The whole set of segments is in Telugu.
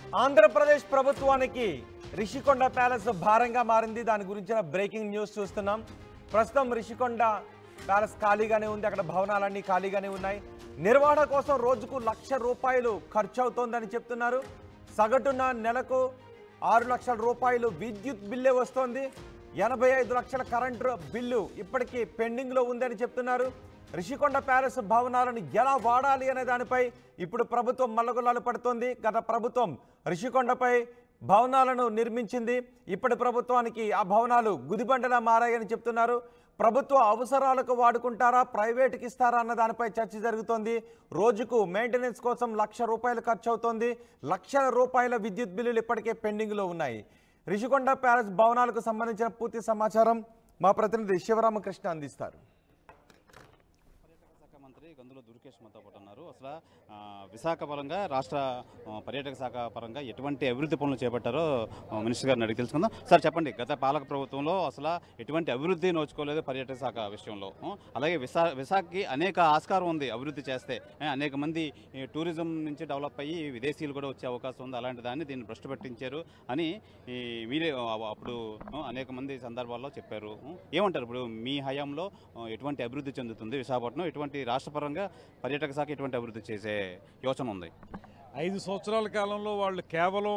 ఆంధ్రప్రదేశ్ ప్రభుత్వానికి రిషికొండ ప్యాలెస్ భారంగా మారింది దాని గురించిన బ్రేకింగ్ న్యూస్ చూస్తున్నాం ప్రస్తుతం రిషికొండ ప్యాలెస్ ఖాళీగానే ఉంది అక్కడ భవనాలన్నీ ఖాళీగానే ఉన్నాయి నిర్వహణ కోసం రోజుకు లక్ష రూపాయలు ఖర్చు అవుతోందని చెప్తున్నారు సగటున నెలకు ఆరు లక్షల రూపాయలు విద్యుత్ బిల్లే వస్తోంది ఎనభై ఐదు లక్షల కరెంటు బిల్లు ఇప్పటికీ పెండింగ్లో ఉందని చెప్తున్నారు రిషికొండ ప్యాలెస్ భవనాలను ఎలా వాడాలి అనే దానిపై ఇప్పుడు ప్రభుత్వం మల్లగొల్లాలు పడుతోంది గత ప్రభుత్వం రిషికొండపై భవనాలను నిర్మించింది ఇప్పటి ప్రభుత్వానికి ఆ భవనాలు గుదిబండలా మారాయని చెప్తున్నారు ప్రభుత్వ అవసరాలకు వాడుకుంటారా ప్రైవేట్కి ఇస్తారా అన్న దానిపై చర్చ జరుగుతోంది రోజుకు మెయింటెనెన్స్ కోసం లక్ష రూపాయలు ఖర్చు అవుతోంది లక్షల రూపాయల విద్యుత్ బిల్లులు ఇప్పటికే పెండింగ్లో ఉన్నాయి రిషికొండ ప్యాలెస్ భవనాలకు సంబంధించిన పూర్తి సమాచారం మా ప్రతినిధి శివరామకృష్ణ అందిస్తారు శాఖ మంత్రి గందుల దుర్గేష్ మనతో పాటు ఉన్నారు అసలు ఆ, విశాఖ పరంగా రాష్ట్ర ఆ, పర్యాటక శాఖ పరంగా ఎటువంటి అభివృద్ధి పనులు చేపట్టారో ఆ, మినిస్టర్ గారిని అడిగి తెలుసుకుందాం సార్ చెప్పండి గత పాలక ప్రభుత్వంలో అసలు ఎటువంటి అభివృద్ధి నోచుకోలేదు పర్యాటక శాఖ విషయంలో ఆ, అలాగే విశా విశాఖకి అనేక ఆస్కారం ఉంది అభివృద్ధి చేస్తే ఆ, అనేక మంది ఈ, టూరిజం నుంచి డెవలప్ అయ్యి విదేశీయులు కూడా వచ్చే అవకాశం ఉంది అలాంటి దాన్ని దీన్ని భ్రష్టు పట్టించారు అని ఈ, మీరే ఆ, అప్పుడు ఆ, అనేక మంది సందర్భాల్లో చెప్పారు ఆ, ఏమంటారు ఇప్పుడు మీ హయాంలో ఆ, ఎటువంటి అభివృద్ధి చెందుతుంది విశాఖపట్నం ఎటువంటి రాష్ట్ర పరంగా పర్యాటక శాఖ ఎటువంటి అభివృద్ధి చేసే యోచన ఉంది ఐదు సంవత్సరాల కాలంలో వాళ్ళు కేవలం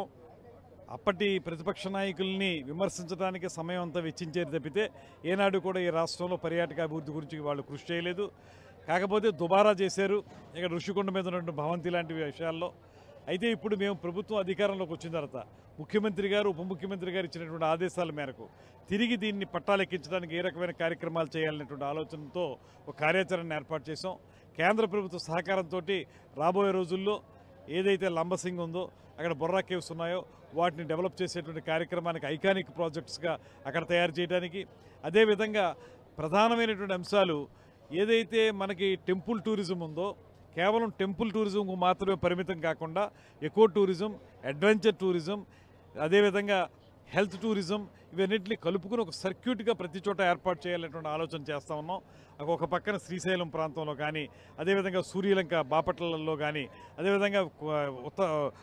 అప్పటి ప్రతిపక్ష నాయకుల్ని విమర్శించడానికి సమయం అంతా వెచ్చించేది తప్పితే ఏనాడు కూడా ఈ రాష్ట్రంలో పర్యాటక అభివృద్ధి గురించి వాళ్ళు కృషి చేయలేదు కాకపోతే దుబారా చేశారు ఇక్కడ ఋషికొండ మీద ఉన్నటువంటి భవంతి లాంటి విషయాల్లో అయితే ఇప్పుడు మేము ప్రభుత్వం అధికారంలోకి వచ్చిన తర్వాత ముఖ్యమంత్రి గారు ఉప ముఖ్యమంత్రి గారు ఇచ్చినటువంటి ఆదేశాల మేరకు తిరిగి దీన్ని పట్టాలెక్కించడానికి ఏ రకమైన కార్యక్రమాలు చేయాలనేటువంటి ఆలోచనతో ఒక కార్యాచరణ ఏర్పాటు చేశాం కేంద్ర ప్రభుత్వ సహకారంతో రాబోయే రోజుల్లో ఏదైతే లంబసింగ్ ఉందో అక్కడ బొర్రా కేవ్స్ ఉన్నాయో వాటిని డెవలప్ చేసేటువంటి కార్యక్రమానికి ఐకానిక్ ప్రాజెక్ట్స్గా అక్కడ తయారు చేయడానికి అదేవిధంగా ప్రధానమైనటువంటి అంశాలు ఏదైతే మనకి టెంపుల్ టూరిజం ఉందో కేవలం టెంపుల్ టూరిజంకు మాత్రమే పరిమితం కాకుండా ఎకో టూరిజం అడ్వెంచర్ టూరిజం అదేవిధంగా హెల్త్ టూరిజం ఇవన్నింటినీ కలుపుకుని ఒక సర్క్యూట్గా ప్రతి చోట ఏర్పాటు చేయాలనేటువంటి ఆలోచన చేస్తూ ఉన్నాం ఒక పక్కన శ్రీశైలం ప్రాంతంలో కానీ అదేవిధంగా సూర్యలంక బాపట్లలో కానీ అదేవిధంగా కు- ఉత్త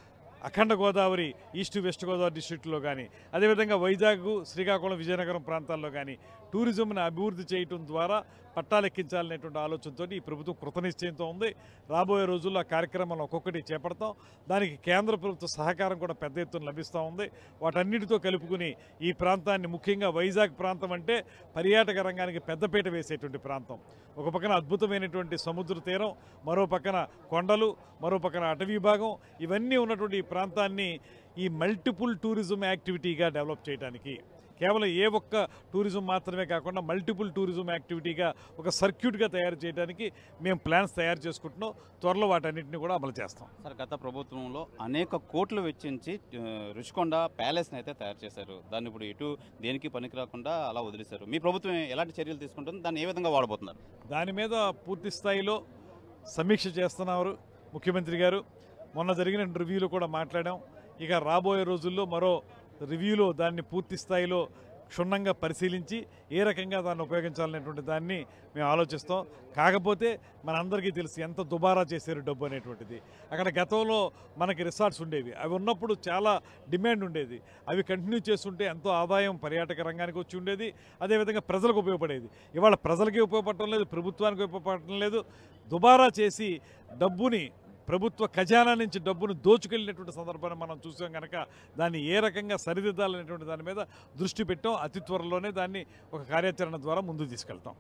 అఖండ గోదావరి ఈస్ట్ వెస్ట్ గోదావరి డిస్ట్రిక్ట్లో కానీ అదేవిధంగా వైజాగ్ శ్రీకాకుళం విజయనగరం ప్రాంతాల్లో కానీ టూరిజంని అభివృద్ధి చేయటం ద్వారా పట్టాలెక్కించాలనేటువంటి ఆలోచనతో ఈ ప్రభుత్వం కృతనిశ్చయంతో ఉంది రాబోయే రోజుల్లో ఆ కార్యక్రమాలను ఒక్కొక్కటి చేపడతాం దానికి కేంద్ర ప్రభుత్వ సహకారం కూడా పెద్ద ఎత్తున లభిస్తూ ఉంది వాటన్నిటితో కలుపుకుని ఈ ప్రాంతాన్ని ముఖ్యంగా వైజాగ్ ప్రాంతం అంటే పర్యాటక రంగానికి పెద్దపీట వేసేటువంటి ప్రాంతం ఒక పక్కన అద్భుతమైనటువంటి సముద్ర తీరం మరో పక్కన కొండలు మరో పక్కన అటవీ భాగం ఇవన్నీ ఉన్నటువంటి ఈ ప్రాంతాన్ని ఈ మల్టిపుల్ టూరిజం యాక్టివిటీగా డెవలప్ చేయడానికి కేవలం ఏ ఒక్క టూరిజం మాత్రమే కాకుండా మల్టిపుల్ టూరిజం యాక్టివిటీగా ఒక సర్క్యూట్గా తయారు చేయడానికి మేము ప్లాన్స్ తయారు చేసుకుంటున్నాం త్వరలో వాటన్నిటిని కూడా అమలు చేస్తాం సార్ గత ప్రభుత్వంలో అనేక కోట్లు వెచ్చించి ఆ, రుషికొండ ప్యాలెస్ని అయితే తయారు చేశారు దాన్ని ఇప్పుడు ఇటు దేనికి పనికి రాకుండా అలా వదిలేశారు మీ ప్రభుత్వం ఎలాంటి చర్యలు తీసుకుంటుంది దాన్ని ఏ విధంగా వాడబోతున్నారు దాని మీద పూర్తి స్థాయిలో సమీక్ష చేస్తున్నారు ముఖ్యమంత్రి గారు మొన్న జరిగిన రివ్యూలో కూడా మాట్లాడాం ఇక రాబోయే రోజుల్లో మరో రివ్యూలో దాన్ని పూర్తి స్థాయిలో క్షుణ్ణంగా పరిశీలించి ఏ రకంగా దాన్ని ఉపయోగించాలనేటువంటి దాన్ని మేము ఆలోచిస్తాం కాకపోతే మనందరికీ తెలుసు ఎంత దుబారా చేశారు డబ్బు అనేటువంటిది అక్కడ గతంలో మనకి రిసార్ట్స్ ఉండేవి అవి ఉన్నప్పుడు చాలా డిమాండ్ ఉండేది అవి కంటిన్యూ చేస్తుంటే ఎంతో ఆదాయం పర్యాటక రంగానికి వచ్చి ఉండేది అదేవిధంగా ప్రజలకు ఉపయోగపడేది ఇవాళ ప్రజలకి ఉపయోగపడటం లేదు ప్రభుత్వానికి ఉపయోగపడటం లేదు దుబారా చేసి డబ్బుని ప్రభుత్వ ఖజానా నుంచి డబ్బును దోచుకెళ్ళినటువంటి సందర్భాన్ని మనం చూసాం కనుక దాన్ని ఏ రకంగా సరిదిద్దాలనేటువంటి దాని మీద దృష్టి పెట్టాం అతి త్వరలోనే దాన్ని ఒక కార్యాచరణ ద్వారా ముందుకు తీసుకెళ్తాం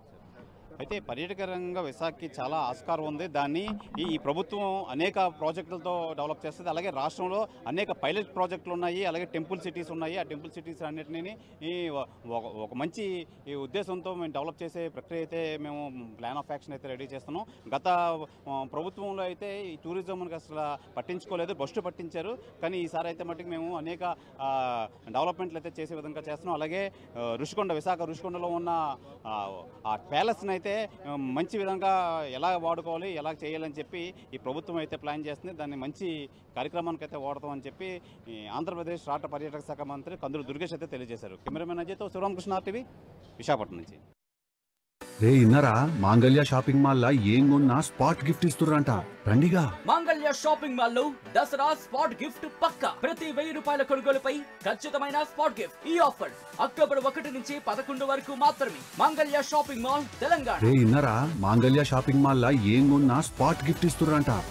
అయితే పర్యాటక రంగ విశాఖకి చాలా ఆస్కారం ఉంది దాన్ని ఈ ఈ ప్రభుత్వం అనేక ప్రాజెక్టులతో డెవలప్ చేస్తుంది అలాగే రాష్ట్రంలో అనేక పైలట్ ప్రాజెక్టులు ఉన్నాయి అలాగే టెంపుల్ సిటీస్ ఉన్నాయి ఆ టెంపుల్ సిటీస్ అన్నిటిని ఈ ఒక- ఒక- ఒక మంచి ఈ ఉద్దేశంతో మేము డెవలప్ చేసే ప్రక్రియ అయితే మేము ప్లాన్ ఆఫ్ యాక్షన్ అయితే రెడీ చేస్తున్నాం గత ఆ, ప్రభుత్వంలో అయితే ఈ టూరిజంకి అసలు పట్టించుకోలేదు బస్టు పట్టించారు కానీ ఈసారి అయితే మట్టుకు మేము అనేక ఆ, డెవలప్మెంట్లు అయితే చేసే విధంగా చేస్తున్నాం అలాగే ఆ, ఋషికొండ విశాఖ ఋషికొండలో ఉన్న ఆ, ఆ ప్యాలెస్ని అయితే ఆ, మంచి విధంగా ఎలా వాడుకోవాలి ఎలా చేయాలని చెప్పి ఈ ప్రభుత్వం అయితే ప్లాన్ చేస్తుంది దాన్ని మంచి కార్యక్రమానికి అయితే వాడతామని చెప్పి ఈ ఆంధ్రప్రదేశ్ రాష్ట్ర పర్యాటక శాఖ మంత్రి కందులు దుర్గేష్ అయితే తెలియజేశారు కెమెరామెన్ అజయ్తో శివరామకృష్ణ టీవీ విశాఖపట్నం నుంచి రే ఇన్నరా మాంగళ్య షాపింగ్ మాల్ లా ఏం కొన్నా స్పాట్ గిఫ్ట్ ఇస్తుర్రంట రండిగా మాంగళ్య షాపింగ్ మాల్ లో దసరా స్పాట్ గిఫ్ట్ పక్క ప్రతి వెయ్యి రూపాయల కొనుగోలుపై ఖచ్చితమైన స్పాట్ గిఫ్ట్ ఈ ఆఫర్ అక్టోబర్ ఒకటి నుంచి పదకొండు వరకు మాత్రమే మాంగళ్య షాపింగ్ మాల్ తెలంగాణ రే ఇన్నరా మాంగళ్య షాపింగ్ మాల్ లా ఏం కొన్నా స్పాట్ గిఫ్ట్ ఇస్తుర్రంట